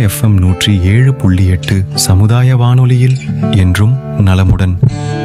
FM நூற்றி ஏழு புள்ளி எட்டு சமுதாய வானொலியில் என்றும் நலமுடன்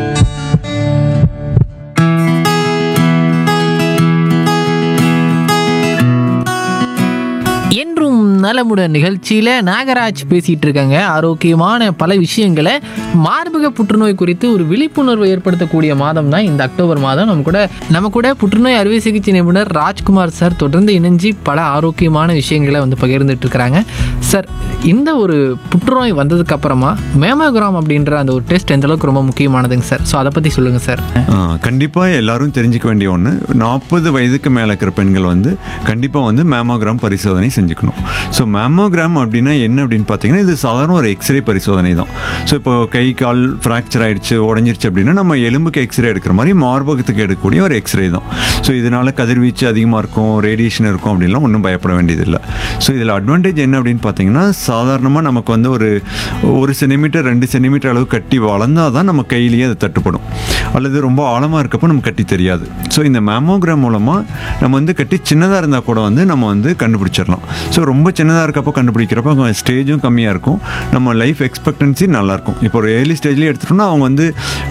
என்றும் நலமுடன் நிகழ்ச்சியில் நாகராஜ் பேசிகிட்டு இருக்காங்க ஆரோக்கியமான பல விஷயங்களை மார்பக புற்றுநோய் குறித்து ஒரு விழிப்புணர்வை ஏற்படுத்தக்கூடிய மாதம் தான் இந்த அக்டோபர் மாதம் நம்ம கூட நம்ம கூட புற்றுநோய் அறுவை சிகிச்சை நிபுணர் ராஜ்குமார் சார் தொடர்ந்து இணைஞ்சு பல ஆரோக்கியமான விஷயங்களை வந்து பகிர்ந்துட்டு இருக்கிறாங்க சார் இந்த ஒரு புற்றுநோய் வந்ததுக்கு அப்புறமா மேமோகிராம் அப்படின்ற அந்த ஒரு டெஸ்ட் எந்த அளவுக்கு ரொம்ப முக்கியமானதுங்க சார் ஸோ அதை பற்றி சொல்லுங்கள் சார் கண்டிப்பாக எல்லாரும் தெரிஞ்சுக்க வேண்டிய ஒன்று நாற்பது வயதுக்கு மேலே இருக்கிற பெண்கள் வந்து கண்டிப்பாக வந்து மேமோகிராம் பரிசோதனை செஞ்சுக்கணும் ஸோ மேமோகிராம் அப்படின்னா என்ன அப்படின்னு பார்த்தீங்கன்னா இது சாதாரண ஒரு எக்ஸ்ரே பரிசோதனை தான் ஸோ இப்போ கை கால் ஃப்ராக்சர் ஆயிடுச்சு உடஞ்சிருச்சு அப்படின்னா நம்ம எலும்புக்கு எக்ஸ்ரே எடுக்கிற மாதிரி மார்பகத்துக்கு எடுக்கக்கூடிய ஒரு எக்ஸ்ரே தான் ஸோ இதனால் கதிர்வீச்சு அதிகமாக இருக்கும் ரேடியேஷன் இருக்கும் அப்படின்லாம் ஒன்றும் பயப்பட வேண்டியதில்லை ஸோ இதில் அட்வான்டேஜ் என்ன அப்படின்னு பார்த்தீங்கன்னா சாதாரணமாக நமக்கு வந்து ஒரு ஒரு சென்டிமீட்டர் ரெண்டு சென்டிமீட்டர் அளவு கட்டி வளர்ந்தால் தான் நம்ம கையிலேயே அது தட்டுப்படும் அல்லது ரொம்ப ஆழமாக இருக்கப்போ நம்ம கட்டி தெரியாது ஸோ இந்த மேமோகிராம் மூலமாக நம்ம வந்து கட்டி சின்னதாக இருந்தால் கூட வந்து நம்ம வந்து கண்டுபிடிச்சிடலாம் ஸோ ரொம்ப சின்னதாக இருக்கப்போ கண்டுபிடிக்கிறப்போ ஸ்டேஜும் கம்மியாக இருக்கும் நம்ம லைஃப் எக்ஸ்பெக்டன்சி நல்லாயிருக்கும் இப்போ ஒரு ஏர்லி ஸ்டேஜ்லேயே எடுத்துட்டோம்னா அவங்க வந்து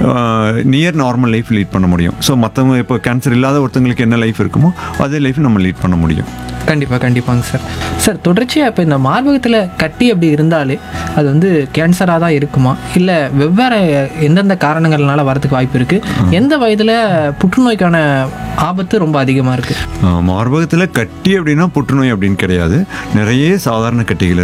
நியர் நார்மல் லைஃப் லீட் பண்ண முடியும் ஸோ மற்றவங்க இப்போ கேன்சர் இல்லாத ஒருத்தங்களுக்கு என்ன லைஃப் இருக்குமோ அதே லைஃப் நம்ம லீட் பண்ண முடியும் கண்டிப்பாக கண்டிப்பாங்க சார் சார் தொடர்ச்சியாக இப்போ இந்த மார்பகத்தில் கட்டி அப்படி இருந்தாலே அது வந்து கேன்சராக தான் இருக்குமா இல்லை வெவ்வேறு எந்தெந்த காரணங்கள்னால வரதுக்கு வாய்ப்பு இருக்குது எந்த வயதில் புற்றுநோய்க்கான ஆபத்து ரொம்ப அதிகமாக இருக்குது மார்பகத்தில் கட்டி அப்படின்னா புற்றுநோய் அப்படின்னு கிடையாது நிறைய சாதாரண கட்டிகள்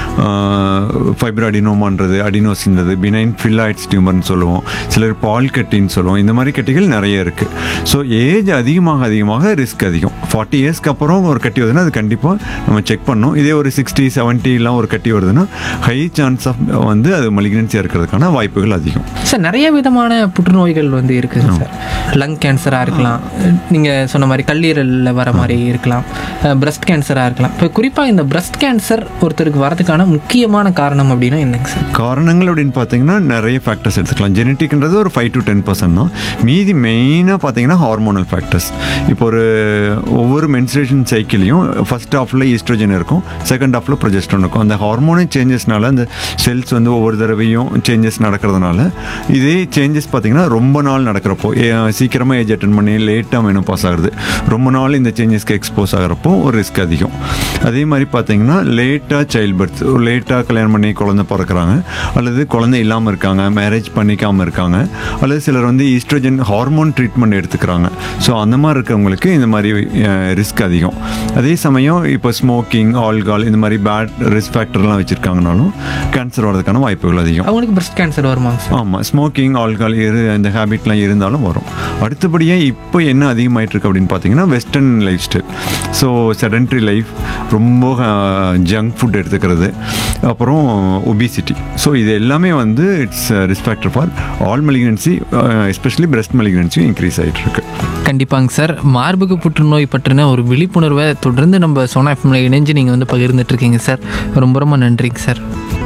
இருக்குது ஃபைப்ரோ அடினோமான்றது அடினோஸ்ன்றது பினைன் ஃபில்லாய்ட்ஸ் டியூமர்னு சொல்லுவோம் சிலர் பால் கட்டின்னு சொல்லுவோம் இந்த மாதிரி கட்டிகள் நிறைய இருக்குது ஸோ ஏஜ் அதிகமாக அதிகமாக ரிஸ்க் அதிகம் ஃபார்ட்டி இயர்ஸ்க்கு அப்புறம் ஒரு கட்டி வருதுன்னா அது கண்டிப்பாக நம்ம செக் பண்ணணும் இதே ஒரு சிக்ஸ்டி செவன்ட்டிலாம் ஒரு கட்டி வருதுன்னா ஹை சான்ஸ் ஆஃப் வந்து அது மலிக்னன்சியாக இருக்கிறதுக்கான வாய்ப்புகள் அதிகம் சார் நிறைய விதமான புற்றுநோய்கள் வந்து இருக்குங்க சார் லங் கேன்சராக இருக்கலாம் நீங்கள் சொன்ன மாதிரி கல்லீரலில் வர மாதிரி இருக்கலாம் பிரஸ்ட் கேன்சராக இருக்கலாம் இப்போ குறிப்பாக இந்த பிரஸ்ட் கேன்சர் ஒருத்தருக்கு வரதுக்கான முக்கியமான காரணம் அப்படின்னா என்னங்க சார் காரணங்கள் அப்படின்னு பார்த்தீங்கன்னா நிறைய ஃபேக்டர்ஸ் எடுத்துக்கலாம் ஜெனட்டிக்ன்றது ஒரு ஃபைவ் டு டென் பர்சன்ட் தான் மீதி மெயினாக பார்த்தீங்கன்னா ஹார்மோனல் ஃபேக்டர்ஸ் இப்போ ஒரு ஒவ்வொரு மென்சுரேஷன் சைக்கிளையும் ஃபர்ஸ்ட் ஹாஃபில் ஈஸ்ட்ரோஜன் இருக்கும் செகண்ட் ஹாஃபில் ப்ரொஜெஸ்ட்ரான் இருக்கும் அந்த ஹார்மோனல் சேஞ்சஸ்னால அந்த செல்ஸ் வந்து ஒவ்வொரு தடவையும் சேஞ்சஸ் நடக்கிறதுனால இதே சேஞ்சஸ் பார்த்தீங்கன்னா ரொம்ப நாள் நடக்கிறப்போ சீக்கிரமாக ஏஜ் அட்டன் பண்ணி லேட்டாக மெனு பாஸ் ஆகுது ரொம்ப நாள் இந்த சேஞ்சஸ்க்கு எக்ஸ்போஸ் ஆகிறப்போ ஒரு ரிஸ்க் அதிகம் அதே மாதிரி பார்த்தீங்கன்னா லேட்டாக சைல்ட் பர்த் லேட்டாக கல்யாணம் பண்ணி குழந்தை பிறக்கிறாங்க அல்லது குழந்தை இல்லாமல் இருக்காங்க மேரேஜ் பண்ணிக்காமல் இருக்காங்க அல்லது சிலர் வந்து ஈஸ்ட்ரோஜன் ஹார்மோன் ட்ரீட்மெண்ட் எடுத்துக்கிறாங்க ஸோ அந்த மாதிரி இருக்கவங்களுக்கு இந்த மாதிரி ரிஸ்க் அதிகம் அதே சமயம் இப்போ ஸ்மோக்கிங் ஆல்கால் இந்த மாதிரி பேட் ரிஸ்க் ஃபேக்டர்லாம் வச்சுருக்காங்கனாலும் கேன்சர் வரதுக்கான வாய்ப்புகள் அதிகம் அவங்களுக்கு பிரஸ்ட் கேன்சர் வருமாங்க சார் ஆமாம் ஸ்மோக்கிங் ஆல்கால் இரு இந்த ஹேபிட்லாம் இருந்தாலும் வரும் அடுத்தபடியாக இப்போ என்ன அதிகமாயிட்டு இருக்கு அப்படின்னு பார்த்தீங்கன்னா western lifestyle so sedentary life ரொம்ப ஜங்க் ஃபுட் எடுத்துக்கிறது அப்புறம் ஒபிசிட்டி ஸோ இது எல்லாமே வந்து it's risk factor for all malignancy especially breast மலிகன்சியும் இன்க்ரீஸ் ஆகிட்டு இருக்கு கண்டிப்பாங்க சார் மார்பக புற்றுநோய் பற்றின ஒரு விழிப்புணர்வை தொடர்ந்து நம்ம சோனா எஃப்எம்ல இணைஞ்சு நீங்கள் வந்து பகிர்ந்துட்டு இருக்கீங்க சார் ரொம்ப ரொம்ப நன்றிங்க சார்